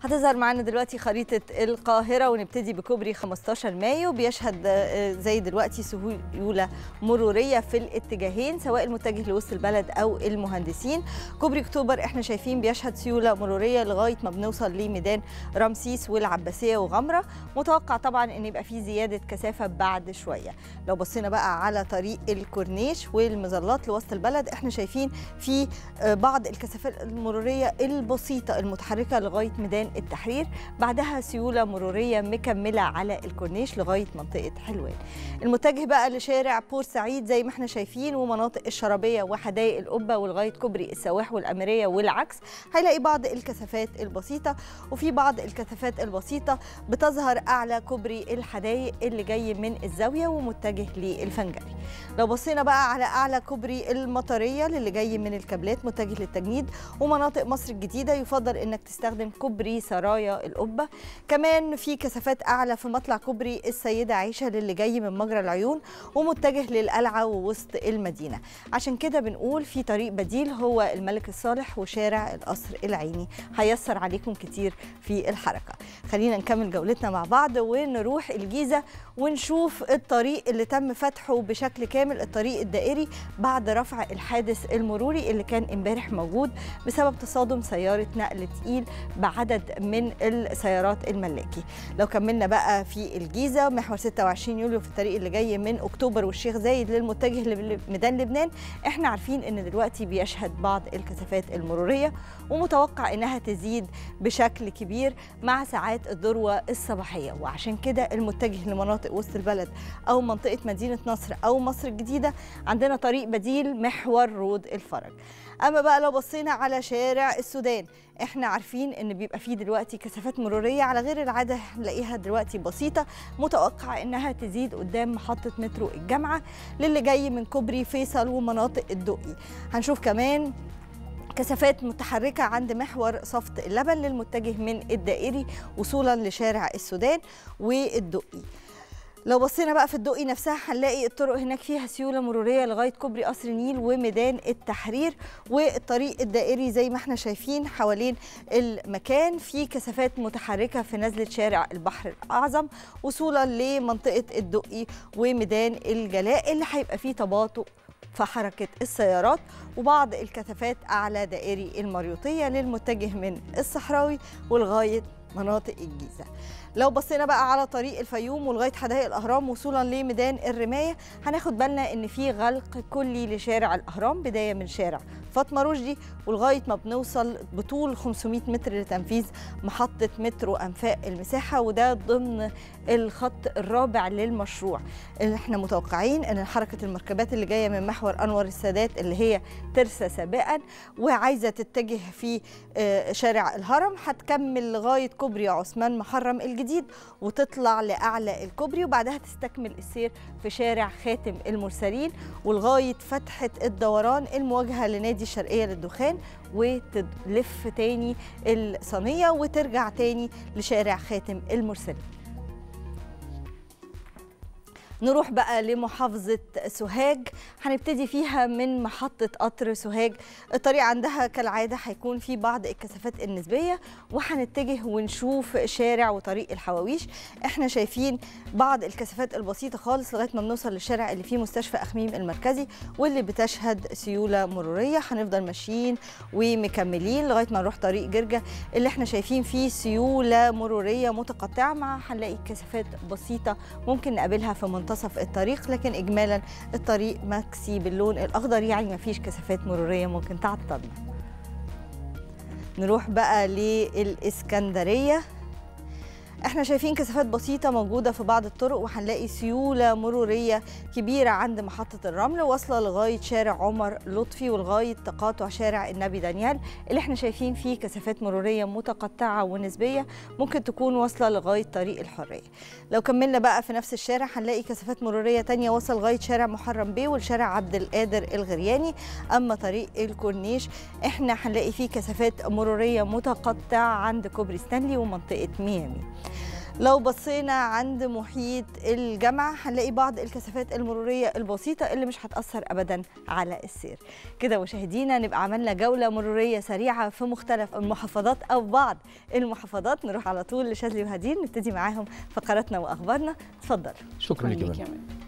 هتظهر معانا دلوقتي خريطة القاهرة ونبتدي بكوبري 15 مايو بيشهد زي دلوقتي سهولة مرورية في الاتجاهين سواء المتجه لوسط البلد أو المهندسين كوبري أكتوبر احنا شايفين بيشهد سيولة مرورية لغاية ما بنوصل لميدان رمسيس والعباسية وغمرة متوقع طبعا ان يبقى في زيادة كثافة بعد شوية لو بصينا بقى على طريق الكورنيش والمظلات لوسط البلد احنا شايفين في بعض الكثافات المرورية البسيطة المتحركة لغاية ميدان التحرير بعدها سيولة مرورية مكملة على الكورنيش لغاية منطقة حلوان المتجه بقى لشارع بورسعيد زي ما احنا شايفين ومناطق الشرابية وحدائق القبة ولغاية كوبري السواح والأميرية والعكس هيلاقي بعض الكثافات البسيطة وفي بعض الكثافات البسيطة بتظهر أعلى كوبري الحدائق اللي جاي من الزاوية ومتجه للفنجري لو بصينا بقى على أعلى كوبري المطرية اللي جاي من الكابلات متجه للتجنيد ومناطق مصر الجديدة يفضل انك تستخدم كوبري سرايا القبة كمان في كثافات أعلى في مطلع كوبري السيدة عائشة للي جاي من مجرى العيون ومتجه للقلعة ووسط المدينة عشان كده بنقول في طريق بديل هو الملك الصالح وشارع القصر العيني هيسر عليكم كتير في الحركة خلينا نكمل جولتنا مع بعض ونروح الجيزة ونشوف الطريق اللي تم فتحه بشكل كامل الطريق الدائري بعد رفع الحادث المروري اللي كان امبارح موجود بسبب تصادم سيارة نقل تقيل بعدد من السيارات الملاكي لو كملنا بقى في الجيزة محور 26 يوليو في الطريق اللي جاي من أكتوبر والشيخ زايد للمتجه لميدان لبنان احنا عارفين ان دلوقتي بيشهد بعض الكثافات المرورية ومتوقع انها تزيد بشكل كبير مع ساعات الذروة الصباحية وعشان كده المتجه لمناطق وسط البلد أو منطقة مدينة نصر أو مصر الجديدة عندنا طريق بديل محور رود الفرج اما بقى لو بصينا على شارع السودان احنا عارفين ان بيبقى فيه دلوقتي كثافات مروريه على غير العاده هنلاقيها دلوقتي بسيطه متوقع انها تزيد قدام محطه مترو الجامعه للي جاي من كوبري فيصل ومناطق الدقي هنشوف كمان كثافات متحركة عند محور صفت اللبن للمتجه من الدائري وصولا لشارع السودان والدقي لو بصينا بقى في الدقي نفسها هنلاقي الطرق هناك فيها سيوله مروريه لغايه كوبري قصر النيل وميدان التحرير والطريق الدائري زي ما احنا شايفين حوالين المكان في كثافات متحركه في نزله شارع البحر الاعظم وصولا لمنطقه الدقي وميدان الجلاء اللي هيبقى فيه تباطؤ في حركة السيارات وبعض الكثافات أعلى دائري المريوطية للمتجه من الصحراوي ولغاية مناطق الجيزة لو بصينا بقى على طريق الفيوم ولغايه حدائق الاهرام وصولا لميدان الرمايه هناخد بالنا ان في غلق كلي لشارع الاهرام بدايه من شارع فاطمه رشدي ولغايه ما بنوصل بطول 500 متر لتنفيذ محطه مترو انفاق المساحه وده ضمن الخط الرابع للمشروع اللي احنا متوقعين ان حركه المركبات اللي جايه من محور انور السادات اللي هي ترسى سابقا وعايزه تتجه في شارع الهرم هتكمل لغايه كوبري عثمان محرم الجديد وتطلع لاعلى الكوبري وبعدها تستكمل السير في شارع خاتم المرسلين ولغايه فتحه الدوران المواجهه لنادي الشرقيه للدخان وتلف تاني الصينيه وترجع تاني لشارع خاتم المرسلين نروح بقى لمحافظة سوهاج هنبتدي فيها من محطة قطر سوهاج الطريق عندها كالعادة هيكون في بعض الكثافات النسبية وهنتجه ونشوف شارع وطريق الحواويش احنا شايفين بعض الكثافات البسيطة خالص لغاية ما بنوصل للشارع اللي فيه مستشفى أخميم المركزي واللي بتشهد سيولة مرورية هنفضل ماشيين ومكملين لغاية ما نروح طريق جرجة اللي احنا شايفين فيه سيولة مرورية متقطعة مع هنلاقي كثافات بسيطة ممكن نقابلها في منطقة منتصف الطريق لكن اجمالا الطريق مكسي باللون الاخضر يعني ما فيش كثافات مروريه ممكن تعطلنا نروح بقى للاسكندريه احنا شايفين كثافات بسيطه موجوده في بعض الطرق وهنلاقي سيوله مروريه كبيره عند محطه الرمل واصله لغايه شارع عمر لطفي ولغايه تقاطع شارع النبي دانيال اللي احنا شايفين فيه كثافات مروريه متقطعه ونسبيه ممكن تكون واصله لغايه طريق الحريه لو كملنا بقى في نفس الشارع هنلاقي كثافات مروريه تانية واصله لغايه شارع محرم بيه والشارع عبد القادر الغرياني اما طريق الكورنيش احنا هنلاقي فيه كثافات مروريه متقطعه عند كوبري ستانلي ومنطقه ميامي لو بصينا عند محيط الجامعة هنلاقي بعض الكثافات المرورية البسيطة اللي مش هتأثر أبدا على السير كده مشاهدينا نبقى عملنا جولة مرورية سريعة في مختلف المحافظات أو بعض المحافظات نروح على طول لشاذلي وهدين نبتدي معاهم فقراتنا وأخبارنا اتفضل شكرا لك يا ليك منى. يا منى.